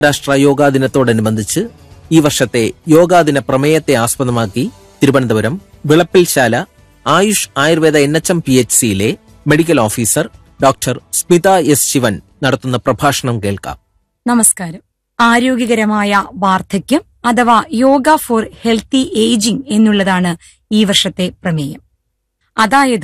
രാഷ്ട്ര യോഗാ ദിനത്തോടനുബന്ധിച്ച് ഈ വർഷത്തെ യോഗാ ദിന പ്രമേയത്തെ ആസ്പദമാക്കി Thiruvananthapuram Vilappilsala Ayush Ayurveda N H M P H സിയിലെ medical officer doctor Smitha S Sivan നടത്തുന്ന പ്രഭാഷണം കേൾക്കാം നമസ്കാരം ആരോഗ്യകരമായ വാർദ്ധക്യം അഥവാ യോഗ ഫോർ ഹെൽത്തി ഏജിംഗ് എന്നുള്ളതാണ് ഈ വർഷത്തെ പ്രമേയം അതായത്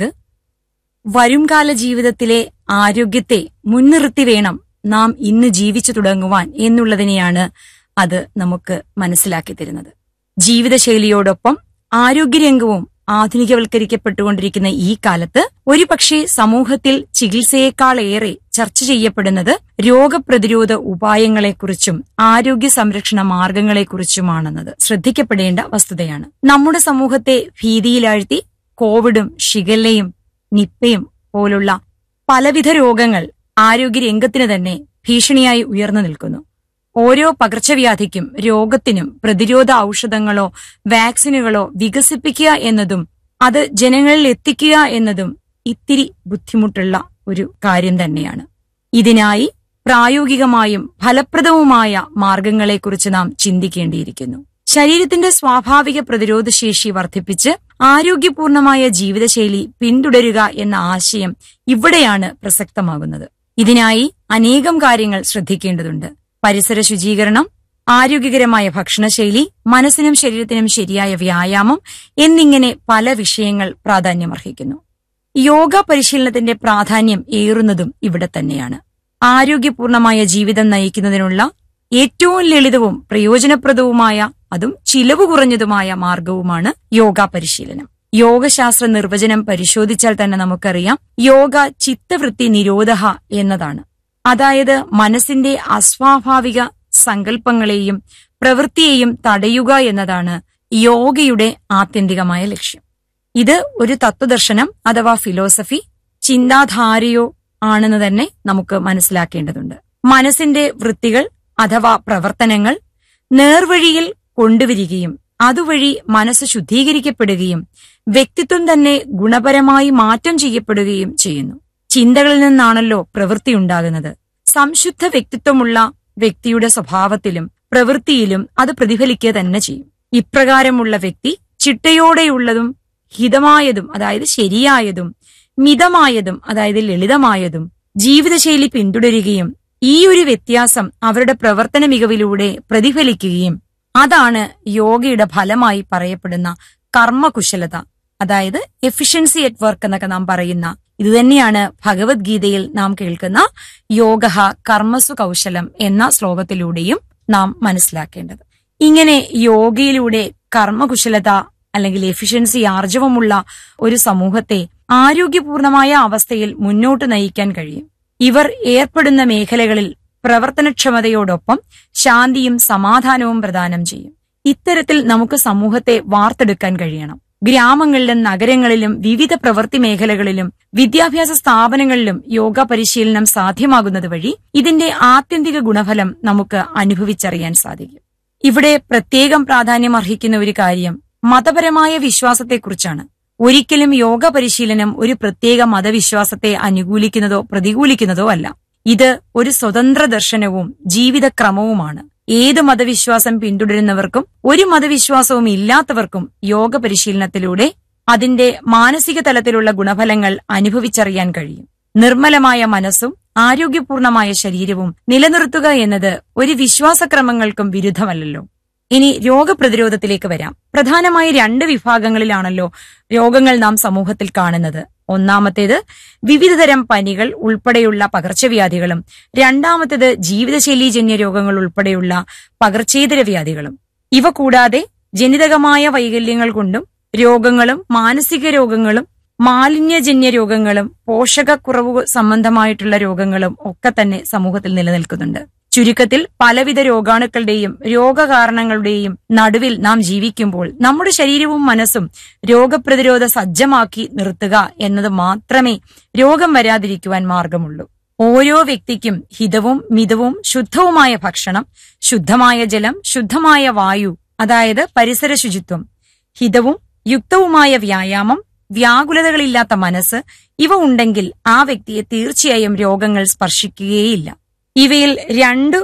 വരുംകാല ജീവിതത്തിലെ ആരോഗ്യത്തെ മുൻനിർത്തി വേണം നാം ഇന്ന് ജീവിച്ചു തുടങ്ങുവാൻ എന്നുള്ളതിനെയാണ് അത് നമുക്ക് മനസ്സിലാക്കി തരുന്നത് ജീവിതശൈലിയോടൊപ്പം ആരോഗ്യരംഗവും ആധുനികവൽക്കരിക്കപ്പെട്ടുകൊണ്ടിരിക്കുന്ന ഈ കാലത്ത് ഒരുപക്ഷെ സമൂഹത്തിൽ ചികിത്സയേക്കാളേറെ ചർച്ച ചെയ്യപ്പെടുന്നത് രോഗപ്രതിരോധ ഉപായങ്ങളെക്കുറിച്ചും ആരോഗ്യ സംരക്ഷണ മാർഗങ്ങളെക്കുറിച്ചുമാണെന്നത് ശ്രദ്ധിക്കപ്പെടേണ്ട വസ്തുതയാണ് നമ്മുടെ സമൂഹത്തെ ഭീതിയിലാഴ്ത്തി കോവിഡും ഷിഗല്ലയും നിപ്പയും പോലുള്ള പലവിധ രോഗങ്ങൾ ആരോഗ്യരംഗത്തിന് തന്നെ ഭീഷണിയായി ഉയർന്നു നിൽക്കുന്നു ഓരോ പകർച്ചവ്യാധിക്കും രോഗത്തിനും പ്രതിരോധ ഔഷധങ്ങളോ വാക്സിനുകളോ വികസിപ്പിക്കുക എന്നതും അത് ജനങ്ങളിൽ എത്തിക്കുക എന്നതും ഇത്തിരി ബുദ്ധിമുട്ടുള്ള ഒരു കാര്യം തന്നെയാണ് ഇതിനായി പ്രായോഗികമായും ഫലപ്രദവുമായ മാർഗങ്ങളെക്കുറിച്ച് നാം ചിന്തിക്കേണ്ടിയിരിക്കുന്നു ശരീരത്തിന്റെ സ്വാഭാവിക പ്രതിരോധശേഷി വർദ്ധിപ്പിച്ച് ആരോഗ്യപൂർണമായ ജീവിതശൈലി പിന്തുടരുക എന്ന ആശയം ഇവിടെയാണ് പ്രസക്തമാകുന്നത് ഇതിനായി അനേകം കാര്യങ്ങൾ ശ്രദ്ധിക്കേണ്ടതുണ്ട് പരിസര ശുചീകരണം ആരോഗ്യകരമായ ഭക്ഷണശൈലി മനസ്സിനും ശരീരത്തിനും ശരിയായ വ്യായാമം എന്നിങ്ങനെ പല വിഷയങ്ങൾ പ്രാധാന്യമർഹിക്കുന്നു യോഗ പരിശീലനത്തിന്റെ പ്രാധാന്യം ഏറുന്നതും ഇവിടെ തന്നെയാണ് ആരോഗ്യപൂർണമായ ജീവിതം നയിക്കുന്നതിനുള്ള ഏറ്റവും ലളിതവും പ്രയോജനപ്രദവുമായ അതും ചിലവ് കുറഞ്ഞതുമായ മാർഗവുമാണ് യോഗ പരിശീലനം യോഗശാസ്ത്ര നിർവചനം പരിശോധിച്ചാൽ തന്നെ നമുക്കറിയാം യോഗ ചിത്തവൃത്തി നിരോധ എന്നതാണ് അതായത് മനസ്സിന്റെ അസ്വാഭാവിക സങ്കല്പങ്ങളെയും പ്രവൃത്തിയെയും തടയുക എന്നതാണ് യോഗയുടെ ആത്യന്തികമായ ലക്ഷ്യം ഇത് ഒരു തത്വദർശനം അഥവാ ഫിലോസഫി ചിന്താധാരയോ ആണെന്ന് തന്നെ നമുക്ക് മനസ്സിലാക്കേണ്ടതുണ്ട് മനസ്സിന്റെ വൃത്തികൾ അഥവാ പ്രവർത്തനങ്ങൾ നേർവഴിയിൽ കൊണ്ടുവരികയും അതുവഴി മനസ്സ് ശുദ്ധീകരിക്കപ്പെടുകയും വ്യക്തിത്വം തന്നെ ഗുണപരമായി മാറ്റം ചെയ്യപ്പെടുകയും ചെയ്യുന്നു ചിന്തകളിൽ നിന്നാണല്ലോ പ്രവൃത്തി ഉണ്ടാകുന്നത് സംശുദ്ധ വ്യക്തിത്വമുള്ള വ്യക്തിയുടെ സ്വഭാവത്തിലും പ്രവൃത്തിയിലും അത് പ്രതിഫലിക്കുക തന്നെ ചെയ്യും ഇപ്രകാരമുള്ള വ്യക്തി ചിട്ടയോടെയുള്ളതും ഹിതമായതും അതായത് ശരിയായതും മിതമായതും അതായത് ലളിതമായതും ജീവിതശൈലി പിന്തുടരുകയും ഈ ഒരു വ്യത്യാസം അവരുടെ പ്രവർത്തന മികവിലൂടെ പ്രതിഫലിക്കുകയും അതാണ് യോഗയുടെ ഫലമായി പറയപ്പെടുന്ന കർമ്മകുശലത അതായത് എഫിഷ്യൻസി അറ്റ് വർക്ക് എന്നൊക്കെ നാം പറയുന്ന ഇത് തന്നെയാണ് ഭഗവത്ഗീതയിൽ നാം കേൾക്കുന്ന യോഗ കർമ്മസു കൗശലം എന്ന ശ്ലോകത്തിലൂടെയും നാം മനസ്സിലാക്കേണ്ടത് ഇങ്ങനെ യോഗയിലൂടെ കർമ്മകുശലത അല്ലെങ്കിൽ എഫിഷ്യൻസി ആർജവമുള്ള ഒരു സമൂഹത്തെ ആരോഗ്യപൂർണമായ അവസ്ഥയിൽ മുന്നോട്ട് നയിക്കാൻ കഴിയും ഇവർ ഏർപ്പെടുന്ന മേഖലകളിൽ പ്രവർത്തനക്ഷമതയോടൊപ്പം ശാന്തിയും സമാധാനവും പ്രദാനം ചെയ്യും ഇത്തരത്തിൽ നമുക്ക് സമൂഹത്തെ വാർത്തെടുക്കാൻ കഴിയണം ഗ്രാമങ്ങളിലും നഗരങ്ങളിലും വിവിധ പ്രവൃത്തി മേഖലകളിലും വിദ്യാഭ്യാസ സ്ഥാപനങ്ങളിലും യോഗ പരിശീലനം സാധ്യമാകുന്നത് വഴി ഇതിന്റെ ആത്യന്തിക ഗുണഫലം നമുക്ക് അനുഭവിച്ചറിയാൻ സാധിക്കും ഇവിടെ പ്രത്യേകം പ്രാധാന്യം അർഹിക്കുന്ന ഒരു കാര്യം മതപരമായ വിശ്വാസത്തെക്കുറിച്ചാണ് ഒരിക്കലും യോഗ പരിശീലനം ഒരു പ്രത്യേക മതവിശ്വാസത്തെ അനുകൂലിക്കുന്നതോ പ്രതികൂലിക്കുന്നതോ അല്ല ഇത് ഒരു സ്വതന്ത്ര ദർശനവും ജീവിതക്രമവുമാണ് ഏത് മതവിശ്വാസം പിന്തുടരുന്നവർക്കും ഒരു മതവിശ്വാസവും ഇല്ലാത്തവർക്കും യോഗ പരിശീലനത്തിലൂടെ അതിന്റെ മാനസിക തലത്തിലുള്ള ഗുണഫലങ്ങൾ അനുഭവിച്ചറിയാൻ കഴിയും നിർമ്മലമായ മനസ്സും ആരോഗ്യപൂർണമായ ശരീരവും നിലനിർത്തുക എന്നത് ഒരു വിശ്വാസക്രമങ്ങൾക്കും വിരുദ്ധമല്ലല്ലോ ഇനി രോഗപ്രതിരോധത്തിലേക്ക് വരാം പ്രധാനമായി രണ്ട് വിഭാഗങ്ങളിലാണല്ലോ രോഗങ്ങൾ നാം സമൂഹത്തിൽ കാണുന്നത് ഒന്നാമത്തേത് വിവിധതരം പനികൾ ഉൾപ്പെടെയുള്ള പകർച്ചവ്യാധികളും രണ്ടാമത്തേത് ജീവിതശൈലീജന്യ രോഗങ്ങൾ ഉൾപ്പെടെയുള്ള പകർച്ചേതര വ്യാധികളും ഇവ കൂടാതെ ജനിതകമായ വൈകല്യങ്ങൾ കൊണ്ടും രോഗങ്ങളും മാനസിക രോഗങ്ങളും മാലിന്യജന്യ രോഗങ്ങളും പോഷകക്കുറവ് സംബന്ധമായിട്ടുള്ള രോഗങ്ങളും ഒക്കെ തന്നെ സമൂഹത്തിൽ നിലനിൽക്കുന്നുണ്ട് ചുരുക്കത്തിൽ പലവിധ രോഗാണുക്കളുടെയും രോഗകാരണങ്ങളുടെയും നടുവിൽ നാം ജീവിക്കുമ്പോൾ നമ്മുടെ ശരീരവും മനസ്സും രോഗപ്രതിരോധ സജ്ജമാക്കി നിർത്തുക എന്നത് മാത്രമേ രോഗം വരാതിരിക്കുവാൻ മാർഗമുള്ളൂ ഓരോ വ്യക്തിക്കും ഹിതവും മിതവും ശുദ്ധവുമായ ഭക്ഷണം ശുദ്ധമായ ജലം ശുദ്ധമായ വായു അതായത് പരിസര ശുചിത്വം ഹിതവും യുക്തവുമായ വ്യായാമം വ്യാകുലതകളില്ലാത്ത മനസ്സ് ഇവ ഉണ്ടെങ്കിൽ ആ വ്യക്തിയെ തീർച്ചയായും രോഗങ്ങൾ സ്പർശിക്കുകയേയില്ല ഇവയിൽ രണ്ടു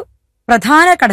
പ്രധാന